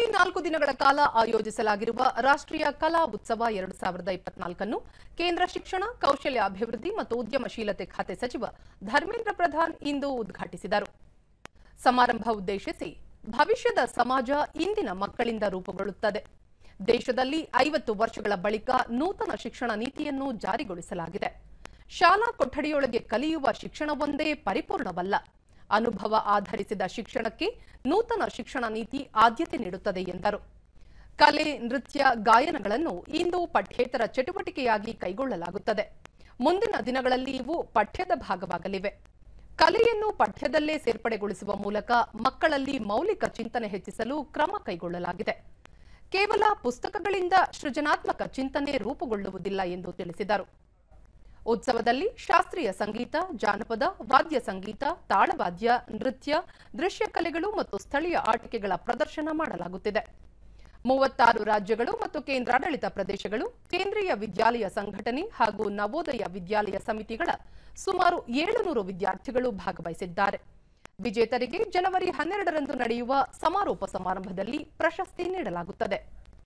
ರಾಜ್ಯದಲ್ಲಿ ನಾಲ್ಕು ದಿನಗಳ ಕಾಲ ಆಯೋಜಿಸಲಾಗಿರುವ ರಾಷ್ಟ್ರೀಯ ಕಲಾ ಉತ್ಸವ ಎರಡು ಸಾವಿರದ ಇಪ್ಪತ್ನಾಲ್ಕನ್ನು ಕೇಂದ್ರ ಶಿಕ್ಷಣ ಕೌಶಲ್ಯ ಅಭಿವೃದ್ಧಿ ಮತ್ತು ಉದ್ಯಮಶೀಲತೆ ಖಾತೆ ಸಚಿವ ಧರ್ಮೇಂದ್ರ ಪ್ರಧಾನ್ ಇಂದು ಉದ್ಘಾಟಿಸಿದರು ಸಮಾರಂಭ ಉದ್ದೇಶಿಸಿ ಭವಿಷ್ಯದ ಸಮಾಜ ಇಂದಿನ ಮಕ್ಕಳಿಂದ ರೂಪುಗೊಳ್ಳುತ್ತದೆ ದೇಶದಲ್ಲಿ ಐವತ್ತು ವರ್ಷಗಳ ಬಳಿಕ ನೂತನ ಶಿಕ್ಷಣ ನೀತಿಯನ್ನು ಜಾರಿಗೊಳಿಸಲಾಗಿದೆ ಶಾಲಾ ಕೊಠಡಿಯೊಳಗೆ ಕಲಿಯುವ ಶಿಕ್ಷಣವೊಂದೇ ಪರಿಪೂರ್ಣವಲ್ಲ ಅನುಭವ ಆಧರಿಸಿದ ಶಿಕ್ಷಣಕ್ಕೆ ನೂತನ ಶಿಕ್ಷಣ ನೀತಿ ಆದ್ಯತೆ ನೀಡುತ್ತದೆ ಎಂದರು ಕಲೆ ನೃತ್ಯ ಗಾಯನಗಳನ್ನು ಇಂದು ಪಠ್ಯೇತರ ಚಟುವಟಿಕೆಯಾಗಿ ಕೈಗೊಳ್ಳಲಾಗುತ್ತದೆ ಮುಂದಿನ ದಿನಗಳಲ್ಲಿ ಇವು ಪಠ್ಯದ ಭಾಗವಾಗಲಿವೆ ಕಲೆಯನ್ನು ಪಠ್ಯದಲ್ಲೇ ಸೇರ್ಪಡೆಗೊಳಿಸುವ ಮೂಲಕ ಮಕ್ಕಳಲ್ಲಿ ಮೌಲಿಕ ಚಿಂತನೆ ಹೆಚ್ಚಿಸಲು ಕ್ರಮ ಕೈಗೊಳ್ಳಲಾಗಿದೆ ಕೇವಲ ಪುಸ್ತಕಗಳಿಂದ ಸೃಜನಾತ್ಮಕ ಚಿಂತನೆ ರೂಪುಗೊಳ್ಳುವುದಿಲ್ಲ ಎಂದು ತಿಳಿಸಿದರು ಉತ್ಸವದಲ್ಲಿ ಶಾಸ್ತ್ರೀಯ ಸಂಗೀತ ಜಾನಪದ ವಾದ್ಯ ಸಂಗೀತ ತಾಳವಾದ್ಯ ನೃತ್ಯ ದೃಶ್ಯ ಕಲೆಗಳು ಮತ್ತು ಸ್ಥಳೀಯ ಆಟಿಕೆಗಳ ಪ್ರದರ್ಶನ ಮಾಡಲಾಗುತ್ತಿದೆ ಮೂವತ್ತಾರು ರಾಜ್ಯಗಳು ಮತ್ತು ಕೇಂದ್ರಾಡಳಿತ ಪ್ರದೇಶಗಳು ಕೇಂದ್ರೀಯ ವಿದ್ಯಾಲಯ ಸಂಘಟನೆ ಹಾಗೂ ನವೋದಯ ವಿದ್ಯಾಲಯ ಸಮಿತಿಗಳ ಸುಮಾರು ಏಳುನೂರು ವಿದ್ಯಾರ್ಥಿಗಳು ಭಾಗವಹಿಸಿದ್ದಾರೆ ವಿಜೇತರಿಗೆ ಜನವರಿ ಹನ್ನೆರಡರಂದು ನಡೆಯುವ ಸಮಾರೋಪ ಸಮಾರಂಭದಲ್ಲಿ ಪ್ರಶಸ್ತಿ ನೀಡಲಾಗುತ್ತದೆ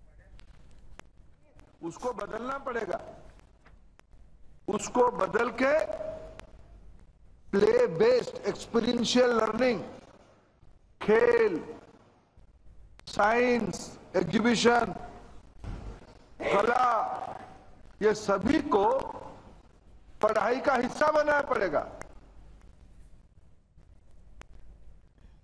उसको बदलना पड़ेगा उसको बदल के प्ले बेस्ड एक्सपीरियंशियल लर्निंग खेल साइंस एग्जीबिशन कला ये सभी को पढ़ाई का हिस्सा बनाना पड़ेगा